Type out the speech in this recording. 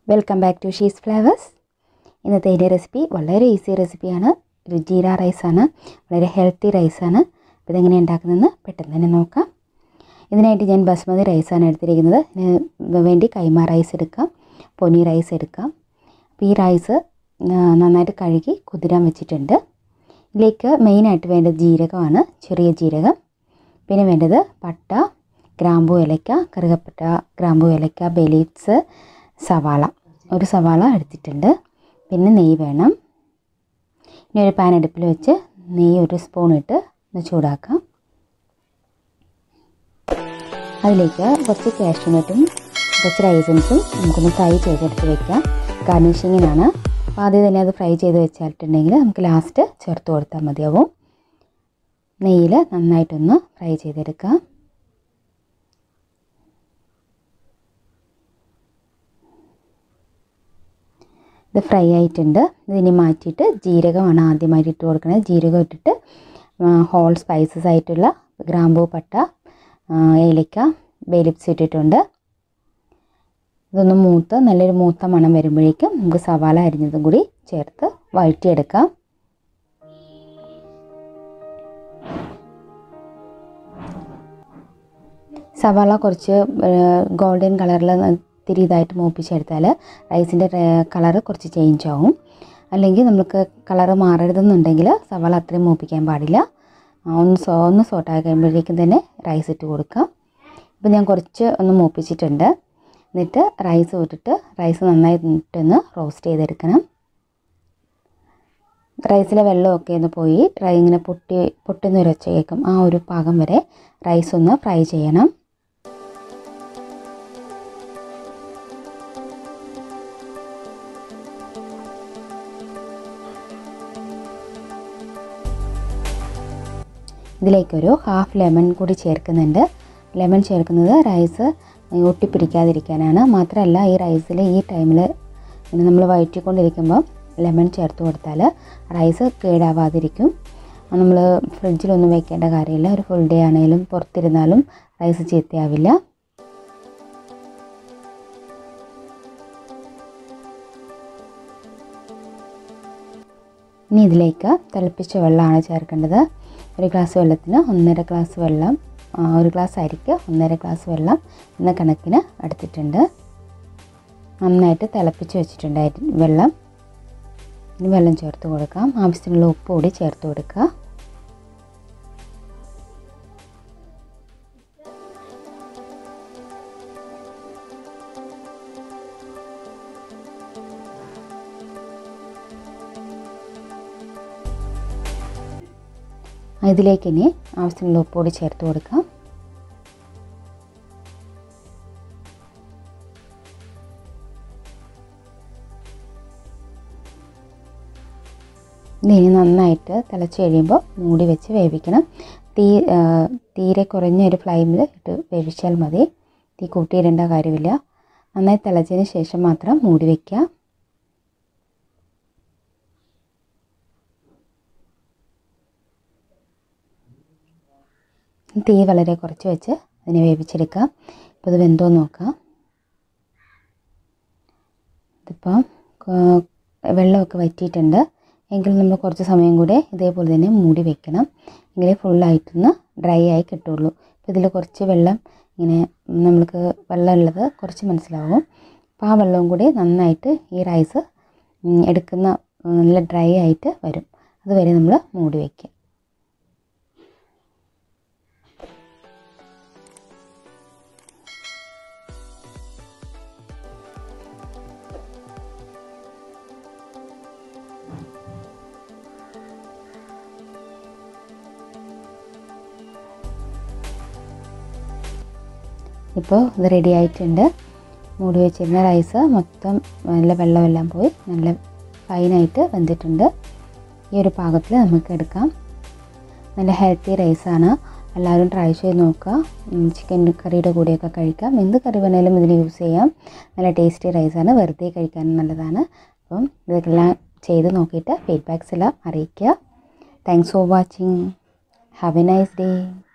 welcome back to Shee's flavours ഇന്നത്തെ എൻ്റെ recipe വളരെ ഈസി റെസിപ്പിയാണ് ഒരു ജീര റൈസാണ് വളരെ ഹെൽത്തി റൈസാണ് അപ്പോൾ ഇതെങ്ങനെ ഉണ്ടാക്കുന്നതെന്ന് പെട്ടെന്ന് തന്നെ നോക്കാം ഇതിനായിട്ട് ഞാൻ ബസ്മതി റൈസാണ് എടുത്തിരിക്കുന്നത് ഇതിന് വേണ്ടി കൈമ റൈസ് എടുക്കാം പൊനി റൈസ് എടുക്കാം അപ്പോൾ ഈ റൈസ് നന്നായിട്ട് കഴുകി കുതിരാൻ വെച്ചിട്ടുണ്ട് ഇതിലേക്ക് മെയിനായിട്ട് വേണ്ടത് ജീരകമാണ് ചെറിയ ജീരകം പിന്നെ വേണ്ടത് പട്ട ഗ്രാമ്പു ഏലക്ക കറുകപ്പട്ട ഗ്രാമ്പു ഏലക്ക ബെലീറ്റ്സ് സവാള ഒരു സവാള എടുത്തിട്ടുണ്ട് പിന്നെ നെയ്യ് വേണം ഇനി ഒരു പാൻ അടുപ്പിൽ വെച്ച് നെയ്യ് ഒരു സ്പൂൺ ഇട്ട് ഒന്ന് ചൂടാക്കാം അതിലേക്ക് കുറച്ച് കാഷ്യൂനട്ടും കുറച്ച് റൈസൻസും നമുക്കൊന്ന് ഫ്രൈ ചെയ്തെടുത്ത് വെക്കാം ഗാർണിഷിങ്ങിനാണ് അപ്പോൾ ആദ്യം തന്നെ അത് ഫ്രൈ ചെയ്ത് വെച്ചിട്ടുണ്ടെങ്കിൽ നമുക്ക് ലാസ്റ്റ് ചേർത്ത് കൊടുത്താൽ മതിയാവും നെയ്യിൽ നന്നായിട്ടൊന്ന് ഫ്രൈ ചെയ്തെടുക്കാം ഇത് ഫ്രൈ ആയിട്ടുണ്ട് ഇതിനി മാറ്റിയിട്ട് ജീരകമാണ് ആദ്യമായിട്ട് ഇട്ട് കൊടുക്കുന്നത് ജീരകം ഇട്ടിട്ട് ഹോൾ സ്പൈസസ് ആയിട്ടുള്ള ഗ്രാമ്പൂ പട്ട ഏലക്ക ബേലിപ്സ് ഇട്ടിട്ടുണ്ട് ഇതൊന്ന് മൂത്ത് നല്ലൊരു മൂത്ത മണം വരുമ്പോഴേക്കും നമുക്ക് സവാള അരിഞ്ഞതും കൂടി ചേർത്ത് വഴറ്റിയെടുക്കാം സവാള കുറച്ച് ഗോൾഡൻ കളറിൽ ഇത്തിരി ഇതായിട്ട് മൂപ്പിച്ചെടുത്താൽ റൈസിൻ്റെ കളറ് കുറച്ച് ചേഞ്ച് ആവും അല്ലെങ്കിൽ നമുക്ക് കളറ് മാറരുതെന്നുണ്ടെങ്കിൽ സവാള അത്രയും മൂപ്പിക്കാൻ പാടില്ല ഒന്ന് സോ ഒന്ന് സോട്ടായി കഴിയുമ്പോഴേക്കും തന്നെ റൈസ് ഇട്ട് കൊടുക്കാം ഇപ്പം ഞാൻ കുറച്ച് ഒന്ന് മൂപ്പിച്ചിട്ടുണ്ട് എന്നിട്ട് റൈസ് ഇട്ടിട്ട് റൈസ് നന്നായിട്ടൊന്ന് റോസ്റ്റ് ചെയ്തെടുക്കണം റൈസിലെ വെള്ളമൊക്കെ ഒന്ന് പോയി റൈ ഇങ്ങനെ പൊട്ടി പൊട്ടുന്ന ഒരു ഒച്ച കേൾക്കും ആ ഒരു പാകം വരെ റൈസ് ഒന്ന് ഫ്രൈ ചെയ്യണം ഇതിലേക്കൊരു ഹാഫ് ലെമൺ കൂടി ചേർക്കുന്നുണ്ട് ലെമൺ ചേർക്കുന്നത് റൈസ് ഒട്ടിപ്പിടിക്കാതിരിക്കാനാണ് മാത്രമല്ല ഈ റൈസിൽ ഈ ടൈമിൽ നമ്മൾ വഴറ്റിക്കൊണ്ടിരിക്കുമ്പോൾ ലെമൺ ചേർത്ത് കൊടുത്താൽ റൈസ് കേടാവാതിരിക്കും നമ്മൾ ഫ്രിഡ്ജിലൊന്നും വെക്കേണ്ട കാര്യമില്ല ഒരു ഫുൾ ഡേ ആണെങ്കിലും പുറത്തിരുന്നാലും റൈസ് ചീത്തയാവില്ല ഇനി ഇതിലേക്ക് തിളപ്പിച്ച വെള്ളമാണ് ചേർക്കേണ്ടത് ഒരു ഗ്ലാസ് വെള്ളത്തിന് ഒന്നര ഗ്ലാസ് വെള്ളം ഒരു ഗ്ലാസ് അരിക്ക് ഒന്നര ഗ്ലാസ് വെള്ളം എന്ന കണക്കിന് എടുത്തിട്ടുണ്ട് നന്നായിട്ട് തിളപ്പിച്ച് വെച്ചിട്ടുണ്ട് വെള്ളം ഇനി വെള്ളം ചേർത്ത് കൊടുക്കാം ആവശ്യത്തിനുള്ള ഉപ്പ് കൂടി ചേർത്ത് കൊടുക്കുക ഇതിലേക്ക് ഇനി ആവശ്യത്തിനുള്ള ഉപ്പുകൂടി ചേർത്ത് കൊടുക്കാം ഇനി നന്നായിട്ട് തിളച്ച് കഴിയുമ്പോൾ മൂടി വെച്ച് വേവിക്കണം തീ തീരെ കുറഞ്ഞ ഒരു ഫ്ലെയിമിൽ ഇട്ട് വേവിച്ചാൽ മതി തീ കൂട്ടിയിടേണ്ട കാര്യമില്ല നന്നായി തിളച്ചതിന് ശേഷം മാത്രം മൂടി വയ്ക്കുക തീ വളരെ കുറച്ച് വെച്ച് അതിനെ വേവിച്ചെടുക്കാം ഇപ്പോൾ ഇത് വെന്തോ നോക്കാം ഇതിപ്പം വെള്ളമൊക്കെ വറ്റിയിട്ടുണ്ട് എങ്കിൽ നമ്മൾ കുറച്ച് സമയം കൂടെ ഇതേപോലെ തന്നെ മൂടി വെക്കണം എങ്കിലേ ഫുള്ളായിട്ടൊന്ന് ഡ്രൈ ആയി കിട്ടുള്ളൂ അപ്പോൾ ഇതിൽ കുറച്ച് വെള്ളം ഇങ്ങനെ നമ്മൾക്ക് വെള്ളം ഉള്ളത് കുറച്ച് മനസ്സിലാവും അപ്പോൾ ആ വെള്ളവും കൂടി നന്നായിട്ട് ഈ റൈസ് എടുക്കുന്ന നല്ല ഡ്രൈ ആയിട്ട് വരും അതുവരെ നമ്മൾ മൂടി വയ്ക്കുക ഇപ്പോൾ ഇത് റെഡി ആയിട്ടുണ്ട് മൂടി വെച്ചിരുന്ന റൈസ് മൊത്തം നല്ല വെള്ളമെല്ലാം പോയി നല്ല ഫൈനായിട്ട് വെന്തിട്ടുണ്ട് ഈ ഒരു പാകത്തിൽ നമുക്ക് എടുക്കാം നല്ല ഹെൽത്തി റൈസാണ് എല്ലാവരും ട്രൈ ചെയ്ത് നോക്കുക ചിക്കൻ കറിയുടെ കൂടെയൊക്കെ കഴിക്കാം എന്ത് കറി വേണേലും ഇതിന് യൂസ് ചെയ്യാം നല്ല ടേസ്റ്റി റൈസാണ് വെറുതെ കഴിക്കാനും നല്ലതാണ് അപ്പം ഇതൊക്കെല്ലാം ചെയ്ത് നോക്കിയിട്ട് ഫീഡ്ബാക്സ് എല്ലാം അറിയിക്കുക thanks for watching have a nice day